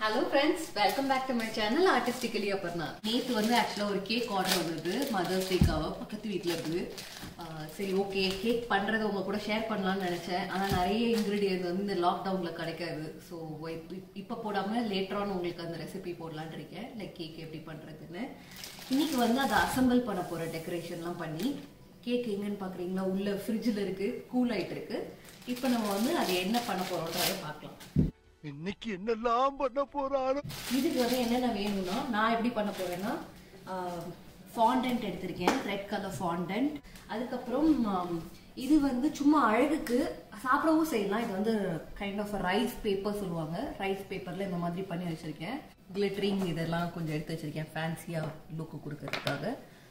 Hello friends welcome back to my channel artistically Aparna நேற்று வந்து ஆக்சுவலாக ஒரு கேக் ஆர்டர் வந்தது மதர்ஸ் டேக்காக பக்கத்து வீட்டில் இருந்து ஆஹ் சரி ஓகே கேக் பண்ணுறதை உங்க கூட ஷேர் பண்ணலாம்னு நினச்சேன் ஆனால் நிறைய இன்க்ரீடியன்ட் வந்து இந்த லாக்டவுனில் கிடைக்காது ஸோ இப்போ போடாமல் லேட்டரான உங்களுக்கு அந்த ரெசிபி போடலான்னு இருக்கேன் லைக் கேக் எப்படி பண்ணுறதுன்னு இன்னைக்கு வந்து அதை அசம்பிள் பண்ண போகிற டெக்கரேஷன்லாம் பண்ணி கேக் எங்கன்னு பார்க்குறீங்களா உள்ள ஃப்ரிட்ஜில் இருக்குது கூல் ஆகிட்டு இருக்கு இப்போ நம்ம வந்து அதை என்ன பண்ண போகிறோன்றதை பார்க்கலாம் இன்னைக்கு என்னெல்லாம் பண்ண போறானோ இதுக்கு வந்து என்னென்ன வேணும்னா நான் எப்படி பண்ண போறேன்னா ஃபாண்டன்ட் எடுத்திருக்கேன் ரெட் கலர் ஃபாண்டன்ட் அதுக்கப்புறம் ஆம், இது வந்து சும்மா அழகுக்கு சாப்பிடவும் செய்யலாம் இது வந்து கைண்ட் ஆஃப் ரைஸ் பேப்பர் சொல்லுவாங்க ரைஸ் பேப்பர்ல இந்த மாதிரி பண்ணி வச்சிருக்கேன் கிளிட்டரிங் இதெல்லாம் கொஞ்சம் எடுத்து வச்சிருக்கேன் ஃபேன்சியா லுக்கு கொடுக்கறதுக்காக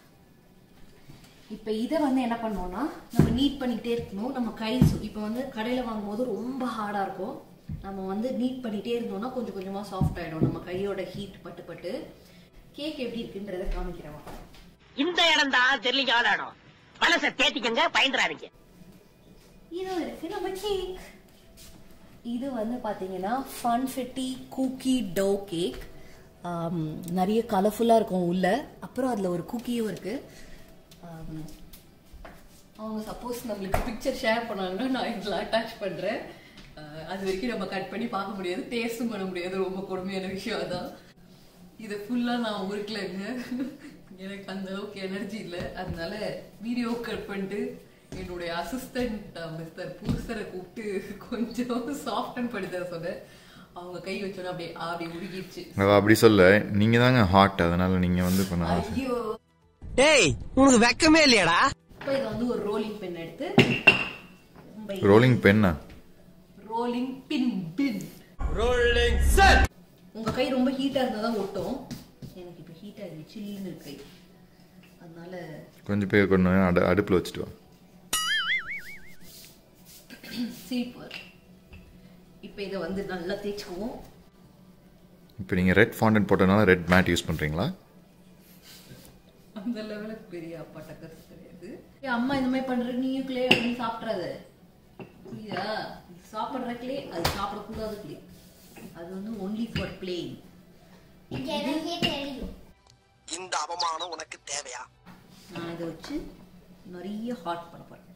இப்போ இதை வந்து என்ன பண்ணோம்னா நம்ம நீட் பண்ணிக்கிட்டே இருக்கணும் நம்ம கை சு- இப்போ வந்து கடையில் வாங்கும்போது ரொம்ப ஹார்டாக இருக்கும் நம்ம வந்து நீட் பண்ணிகிட்டே இருந்தோம்னா கொஞ்சம் கொஞ்சமாக சாஃப்ட் ஆகிடும் நம்ம கையோட ஹீட் பட்டு பட்டு கேக் எப்படி இருக்குன்றதை காமிக்கிறேன் வாங்க. இந்த இடம் தான் தெரியல இடம் மனசை தேத்திக்கங்க பயந்துறாதீங்க இது இருக்கு நம்ம கேக் இது வந்து பார்த்தீங்கன்னா funfetti cookie dough cake நிறைய கலர்ஃபுல்லாக இருக்கும் உள்ள அப்புறம் அதில் ஒரு குக்கியும் இருக்கு ஆம், அவங்க சப்போஸ் நம்மளுக்கு பிக்சர் ஷேர் பண்ணாங்கன்னா நான் இதில் அட்டாச் பண்ணுறேன் அது வரைக்கும் நம்ம கட் பண்ணி பார்க்க முடியாது டேஸ்ட்டும் பண்ண முடியாது ரொம்ப கொடுமையான விஷயம் அதான் இதை ஃபுல்லாக நான் உருக்கலைங்க எனக்கு அந்த அளவுக்கு எனர்ஜி இல்லை அதனால வீடியோ கட் பண்ணிட்டு என்னுடைய அசிஸ்டன்ட் மிஸ்டர் பூசரை கூப்பிட்டு கொஞ்சம் சாஃப்டன் பண்ணி தர சொன்னேன் அவங்க கை வச்சோன்னா அப்படியே அப்படி உருகிடுச்சு அவ அப்படி சொல்ல நீங்க தாங்க ஹாட் அதனால நீங்க வந்து பண்ண ஐயோ டேய் உனக்கு வெக்கமே இல்லையாடா இப்போ இதை வந்து ஒரு ரோலிங் பென் எடுத்து ரோலிங் பென்னா rolling pin pin rolling set உங்க கை ரொம்ப ஹீட்டா இருந்தா தான் ஒட்டும் எனக்கு இப்போ ஹீட்டா இருக்கு சில்லுன்னு இருக்கு கை அதனால கொஞ்சம் பேர் கொண்டு வந்து அடு அடுப்பில் வச்சுட்டு வா சீப்பர் இப்போ இதை வந்து நல்லா தேய்ச்சுக்குவோம் இப்போ நீங்கள் ரெட் ஃபாண்டன்ட் போட்டனால ரெட் மேட் யூஸ் பண்ணுறீங்களா அந்த லெவலுக்கு பெரிய அப்பா டக்கர்ஸ் கிடையாது ஏய், அம்மா இந்த மாதிரி பண்ற நீயும் கிளே அப்படின்னு சாப்பிட்றாத புரியுதா இது சாப்பிட்ற கிளே அது சாப்பிடக்கூடாத கிளே அது வந்து ஒன்லி ஃபார் பிளேயிங் இந்த அவமானம் உனக்கு தேவையா நான் இதை வச்சு நிறைய ஹாட் பண்ண போறேன்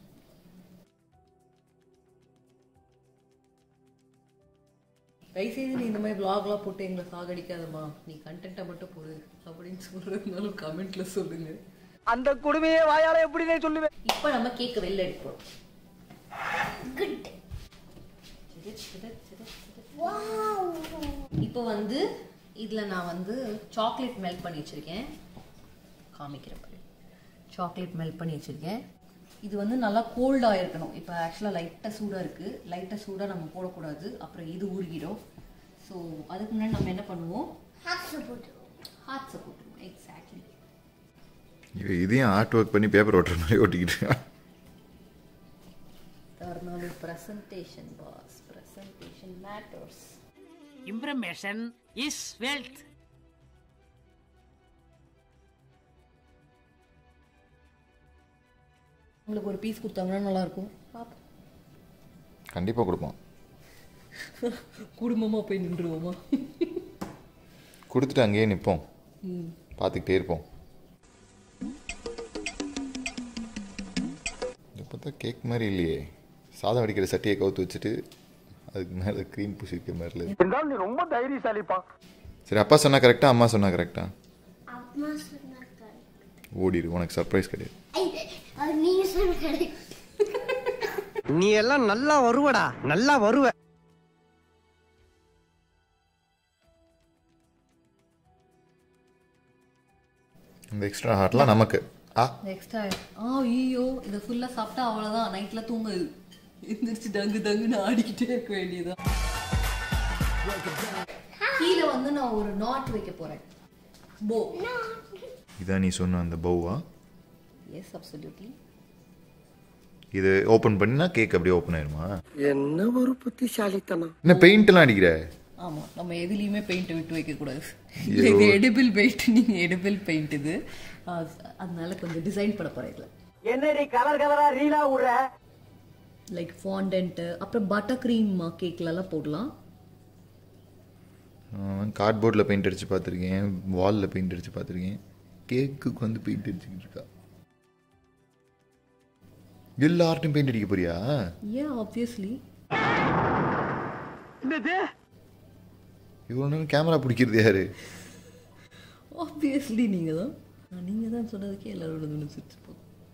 தயவுசெய்து நீ இந்த மாதிரி vlogலாம் போட்டு எங்களை சாகடிக்காதம்மா நீ கண்டென்ட்டை மட்டும் போடு அப்படின்னு சொல்றதுனால கமெண்ட்ல சொல்லுங்க அந்த கொடுமையே வாயால எப்படினே சொல்லுவேன் இப்போ நம்ம கேக் வெளில எடுப்போம் குட் இப்போ வந்து இதுல நான் வந்து சாக்லேட் மெல்ட் பண்ணி வச்சிருக்கேன் காமிக்கிறேன் பாரு சாக்லேட் மெல்ட் பண்ணி வச்சிருக்கேன் இது வந்து நல்லா கோல்டாக இருக்கணும் இப்போ ஆக்சுவலாக லைட்டாக சூடாக இருக்குது லைட்டாக சூடாக நம்ம போடக்கூடாது அப்புறம் இது உருகிடும் ஸோ அதுக்கு முன்னாடி நம்ம என்ன பண்ணுவோம் ஹாட்ஸை போட்டுருவோம் எக்ஸாக்ட்லி இவ இதையும் ஆர்ட் ஒர்க் பண்ணி பேப்பர் ஓட்டுற மாதிரி ஓட்டிக்கிட்டு தர்னாலு presentation boss presentation matters impression is wealth உங்களுக்கு ஒரு பீஸ் கொடுத்தாங்கன்னா நல்லா இருக்கும் பார்ப்போம் கண்டிப்பாக கொடுப்போம் குடும்பமாக போய் நின்றுவோமா கொடுத்துட்டு அங்கேயே நிற்போம் பார்த்துக்கிட்டே இருப்போம் இது பார்த்தா கேக் மாதிரி இல்லையே சாதம் வடிக்கிற சட்டியை கவுத்து வச்சுட்டு அதுக்கு மேலே க்ரீம் பூசிக்க மாதிரி இல்லை. இருந்தாலும் நீ ரொம்ப தைரியசாலிப்பா சரி அப்பா சொன்னா கரெக்டா அம்மா சொன்னா கரெக்டா அம்மா சொன்னாங்க ஓடிடு உனக்கு சர்ப்ரைஸ் கிடையாது அது நீங்க சொன்னாங்க நீ எல்லாம் நல்லா வருவடா நல்லா வருவ இந்த எக்ஸ்ட்ரா ஹார்ட்லாம் நமக்கு ஆ நெக்ஸ்ட் ஆ ஐயோ இதை ஃபுல்லாக சாப்பிட்டா அவ்வளோதான் நைட்டில் தூங்குது எந்திரிச்சு டங்கு டங்குன்னு ஆடிக்கிட்டே இருக்க வேண்டியதுதான் கீழே வந்து நான் ஒரு நாட் வைக்க போகிறேன் போ இதான் நீ சொன்ன அந்த பௌவா எஸ் அப்சல்யூட்லி இது ஓப்பன் பண்ணினா கேக் அப்படியே ஓப்பன் ஆயிருமா என்ன ஒரு புத்திசாலித்தனம் என்ன பெயிண்ட்லாம் அடிக்கிற ஆமா நம்ம எதுலயுமே பெயிண்ட் விட்டு வைக்க கூடாது இது எடிபிள் பெயிண்ட் நீங்க எடிபிள் பெயிண்ட் இது ஆஹ் அதனால கொஞ்சம் டிசைன் பண்ண போறேன் இதுல என்னடி கலர் கலரா ரீலா விடுற லைக் ஃபாண்டன்ட் அப்புறம் பட்டர் க்ரீம் கேக்ல எல்லாம் போடலாம் அவன் கார்ட்போர்டில் பெயிண்ட் அடித்து பார்த்துருக்கேன் வாலில் பெயிண்ட் அடித்து பார்த்துருக்கேன் கேக்குக்கு வந்து பெயிண்ட் அடிச்சுக்கிட்டு இருக்கா எல்லார்ட்டும் பெயிண்ட் அடிக்க போறியா ஏன் ஆப்வியஸ்லி இவ்வளோ நேரம் கேமரா பிடிக்கிறது யாரு ஆப்வியஸ்லி நீங்கள் தான் நீங்கள் தான் சொன்னதுக்கே எல்லாரோட நினைச்சிருப்போம்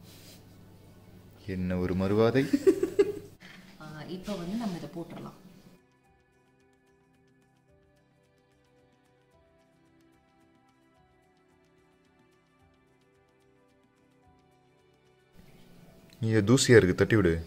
என்ன ஒரு மறுவாதை இப்போ வந்து நம்ம இதை போட்டுடலாம் இங்கே தூசியாக இருக்குது தட்டி விடு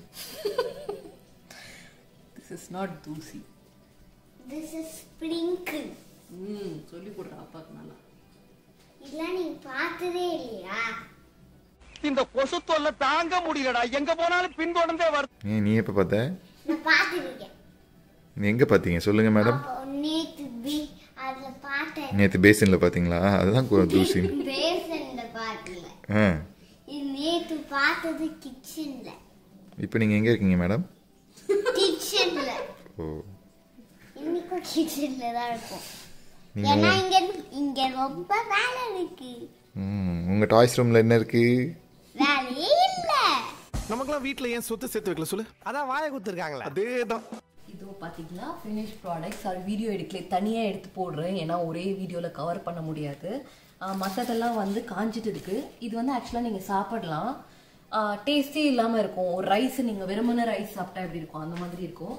திஸ் இஸ் நாட் தூசி திஸ் இஸ் ஸ்ப்ரிங்கிள் ம் சொல்லி கொடுறா அப்பாவுக்கு நல்லா இதெல்லாம் நீங்க பார்த்ததே இல்லையா இந்த கொசு தொல்லை தாங்க முடியலடா எங்க போனாலும் பின்தொடர்ந்தே வருது ஏன் நீ எப்போ பார்த்த நான் பார்த்துருக்கேன் நீ எங்கே பார்த்தீங்க சொல்லுங்கள் மேடம் அப்போ நேத்து பி அதுல பார்த்தேன் நேற்று பேசினில் பார்த்தீங்களா அதுதான் கு- தூசி பேசன்ல பார்த்தல ஆ இது நேத்து பார்த்தது கிச்சன்ல இப்போ நீங்கள் எங்கே இருக்கீங்க மேடம் கிச்சன்ல ஓ இன்னைக்கும் கிச்சன்ல தான் இருக்கும் நீங்கள் ஏன்னா இங்க இங்க ரொம்ப வேலை இருக்கு ம் உங்கள் டாய்ஸ் ரூமில் என்ன இருக்குது வேலையே இல்ல நமக்கெல்லாம் வீட்ல ஏன் சொத்து சேர்த்து வைக்கல சொல்லு அதான் வாயை குத்துருக்காங்களா அதேதான் இதோ பார்த்தீங்களா ஃபினிஷ் ப்ராடக்ட்ஸ் அது வீடியோ எடுக்கல தனியாக எடுத்து போடுறேன் ஏன்னா ஒரே வீடியோவில் கவர் பண்ண முடியாது மற்றதெல்லாம் வந்து காஞ்சிட்டு இருக்கு இது வந்து ஆக்சுவலாக நீங்கள் சாப்பிடலாம் டேஸ்டே இல்லாமல் இருக்கும் ஒரு ரைஸ் நீங்கள் வெறுமன ரைஸ் சாப்பிட்டா எப்படி இருக்கும் அந்த மாதிரி இருக்கும்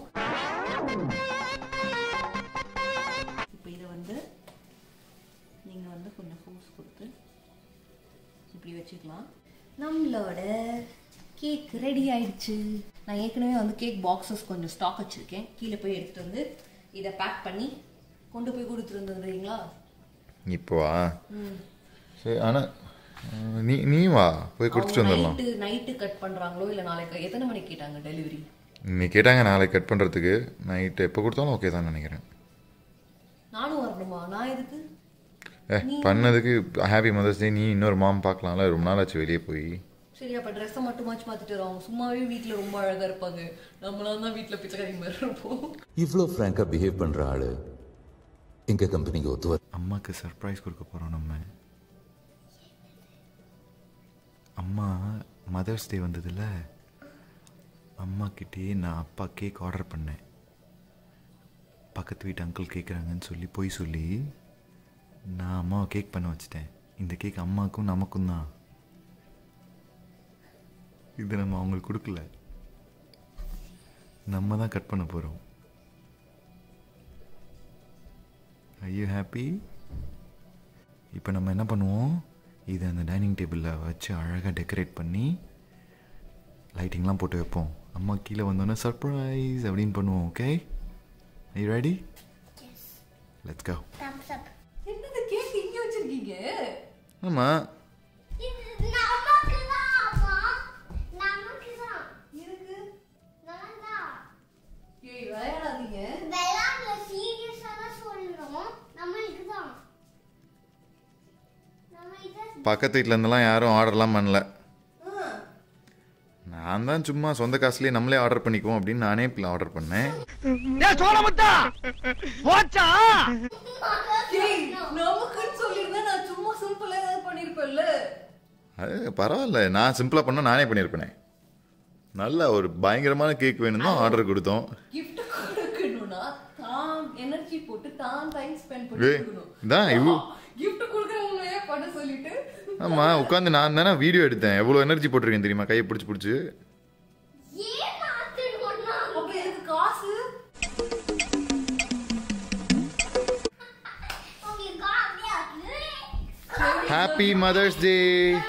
இப்போ இதை வந்து நீங்கள் வந்து கொஞ்சம் ஃபோர்ஸ் கொடுத்து இப்படி வச்சுக்கலாம் நம்மளோட கேக் ரெடி ஆயிடுச்சு நான் ஏற்கனவே வந்து கேக் பாக்ஸஸ் கொஞ்சம் ஸ்டாக் வச்சுருக்கேன் கீழே போய் எடுத்துகிட்டு வந்து இதை பேக் பண்ணி கொண்டு போய் கொடுத்துருந்துறீங்களா இப்போ வா சரி ஆனால் நீ நீ வா போய் கொடுத்துட்டு வந்துடலாம் நைட்டு நைட்டு கட் பண்ணுறாங்களோ இல்லை நாளைக்கு எத்தனை மணிக்கு கேட்டாங்க டெலிவரி நீ கேட்டாங்க நாளைக்கு கட் பண்ணுறதுக்கு நைட்டு எப்போ கொடுத்தாலும் ஓகே தான் நினைக்கிறேன் நானும் வரணுமா நான் எதுக்கு ஏ பண்ணதுக்கு ஹாப்பி மதர்ஸ் டே நீ இன்னொரு மாம் பார்க்கலாம்ல ரொம்ப நாள் ஆச்சு வெளியே போய் சரி அப்போ ட்ரெஸ்ஸை மட்டும் மாச்சு மாற்றிட்டு வரோம் சும்மாவே வீட்டில் ரொம்ப அழகாக இருப்பாங்க நம்மளாம் தான் வீட்டில் பிச்சைக்காரி மாதிரி இருப்போம் இவ்வளோ ஃப்ராங்காக பிஹேவ் பண்ணுற ஆள் எங்கள் கம்பெனிக்கு ஒத்து வர அம்மாக்கு சர்ப்ரைஸ் கொடுக்க போகிறோம் நம்ம அம்மா மதர்ஸ் டே வந்ததுல அம்மா கிட்டேயே நான் அப்பா கேக் ஆர்டர் பண்ணேன் பக்கத்து வீட்டு அங்கிள் கேட்குறாங்கன்னு சொல்லி போய் சொல்லி நான் அம்மாவை கேக் பண்ண வச்சிட்டேன் இந்த கேக் அம்மாவுக்கும் நமக்கும் தான் இது நம்ம அவங்களுக்கு கொடுக்கல நம்ம தான் கட் பண்ண போகிறோம் ஐ யூ ஹாப்பி இப்போ நம்ம என்ன பண்ணுவோம் இதை அந்த டைனிங் டேபிளில் வச்சு அழகாக டெக்கரேட் பண்ணி லைட்டிங்லாம் போட்டு வைப்போம் அம்மா கீழே வந்தோன்னே சர்ப்ரைஸ் அப்படின்னு பண்ணுவோம் okay I ready let's go thumbs up என்னது கேக் இங்கே வச்சிருக்கீங்க ஆமாம் இது நமக்கு தான் அம்மா நமக்கு தான் இருக்கு நான் தான் ஏய் விளையாடாதீங்க விளையாடல சீரியஸா தான் சொல்றோம் நம்மளுக்கு தான் நம்ம இதை பக்கத்து வீட்டில் இருந்தெல்லாம் யாரும் ஆர்டர்லாம் பண்ணல நான் தான் சும்மா சொந்த காசுலேயே நம்மளே ஆர்டர் பண்ணிக்குவோம் அப்படின்னு நானே ஆர்டர் பண்ணேன் ஏ சோழமுத்தா போச்சா ஏய் நமக்குன்னு சொல்லியிருந்தா நான் சும்மா சிம்பிளா ஏதாவது பண்ணிருப்பேன்ல அது பரவாயில்ல நான் சிம்பிளாக பண்ண நானே பண்ணியிருப்பேனே நல்ல ஒரு பயங்கரமான கேக் வேணும் தான் ஆர்டர் கொடுத்தோம் gift கொடுக்கணும்னா தான் எனர்ஜி போட்டு தான் டைம் ஸ்பெண்ட் பண்ணி ஏய், கொடுக்கணும் இதான் இவ்வளோ gift கொடுக்கறவங்களே பண்ண சொல்லிட்டு ஆமாம் உட்காந்து நான் தானே வீடியோ எடுத்தேன் எவ்வளோ எனர்ஜி போட்டிருக்கேன் தெரியுமா கையை பிடிச்சி பிடிச்சி ஏன் மாத்தணும்னா அப்ப எனக்கு காசு உங்களுக்கு அப்படியே ஹாப்பி மதர்ஸ் டே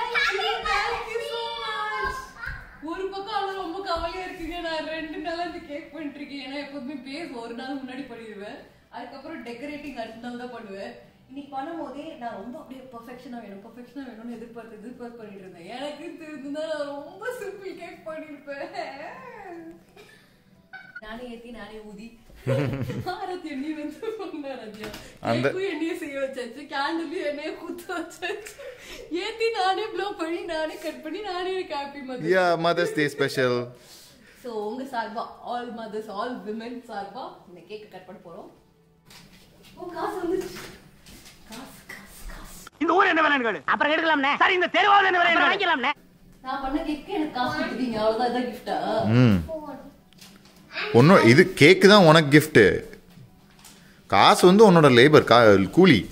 ஒரு பக்கம் அது ரொம்ப கவலையா இருக்குங்க நான் ரெண்டு நாளா இந்த கேக் பண்ணிட்டு இருக்கேன் ஏன்னா எப்போதுமே பேஸ் ஒரு நாள் முன்னாடி பண்ணிடுவேன் அதுக்கப்புறம் டெக்கரேட்டிங் அடுத்த நாள் தான் பண்ணுவேன் இன்னைக்கு பண்ணும் போதே நான் ரொம்ப அப்படியே பர்ஃபெக்ஷனா வேணும் பர்ஃபெக்ஷனா வேணும்னு எதிர்பார்த்து எதிர்பார்த்து பண்ணிட்டு இருந்தேன் எனக்கு தெரிஞ்சுதான் நான் ரொம்ப சிம்பிள் கேக் பண்ணிருப்பேன் நானே ஏத்தி நானே ஊதி ஆரத்தி எண்ணெய் வந்து பண்ண ரத்யா அந்த- கேக்கும் எண்ணெயை செய்ய வச்சாச்சு கேண்டிலையும் எண்ணெயை குத்த வச்சாச்சு ஏத்தி நானே ப்ளோ பண்ணி நானே கட் பண்ணி நானே எனக்கு ஹாப்பி மதர் யா மதர்ஸ் டே ஸ்பெஷல் ஸோ உங்க சார்பா ஆல் மதர்ஸ் ஆல் விமென் சார்பா இந்த கேக்கை கட் பண்ண போறோம் ஓ காசு வந்துச்சு எவ்வளவு கேளு அப்புறம் எடுக்கலாம்னே சரி இந்த தெருவாவது என்ன அப்புறம் விலை வாங்கிக்கலாம்னே நான் பண்ண கேக்கு எனக்கு காசு கொடுத்துட்டீங்க அவ்வளவுதான் இதான் கிஃப்டா ம் ஒன்றும் இது கேக்கு தான் உனக்கு கிஃப்ட்டு காசு வந்து உன்னோட லேபர் கா கூலி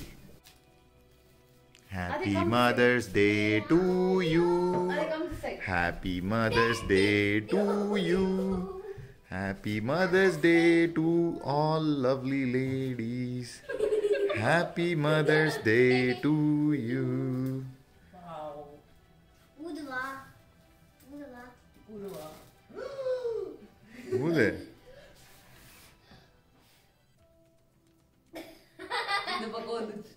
happy mother's day to you happy mother's day to you happy mother's day to all lovely ladies happy mother's day to you ஊதுவா ஊதுவா ஊது இந்த பக்கம் வந்துச்சு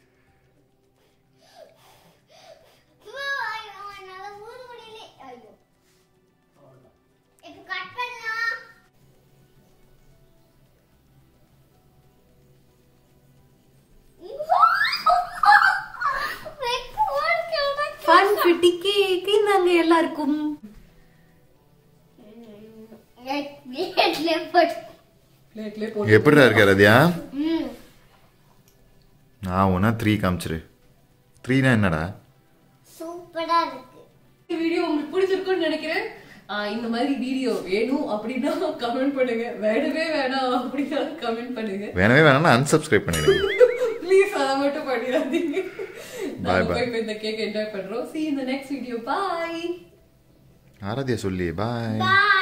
ஐயோ, என்னால ஊத முடியல ஐயோ இப்ப கட் பண்ணலாம் ஃபன் ஃபிட்டி கேக் இந்தாங்க எல்லாருக்கும் பிளேட்ல போட்டு எப்படிடா இருக்க ரதியா நான் ஒன்றா த்ரீ காமிச்சிரு த்ரீனா என்னடா சூப்பரா இருக்கு வீடியோ உங்களுக்கு பிடிச்சிருக்கும்னு நினைக்கிறேன் ஆ, இந்த மாதிரி வீடியோ வேணும் அப்படின்னா கமெண்ட் பண்ணுங்க வேணவே வேணாம் அப்படின்னா கமெண்ட் பண்ணுங்க வேணவே வேணாம்னா unsubscribe பண்ணிடுங்க ப்ளீஸ் அதை மட்டும் பண்ணிடாதீங்க Bye, நாங்க bye. போய் இப்ப இந்த கேக் என்ஜாய் பண்றோம் see you in the next video bye Aradhya சொல்லி பாய் பாய்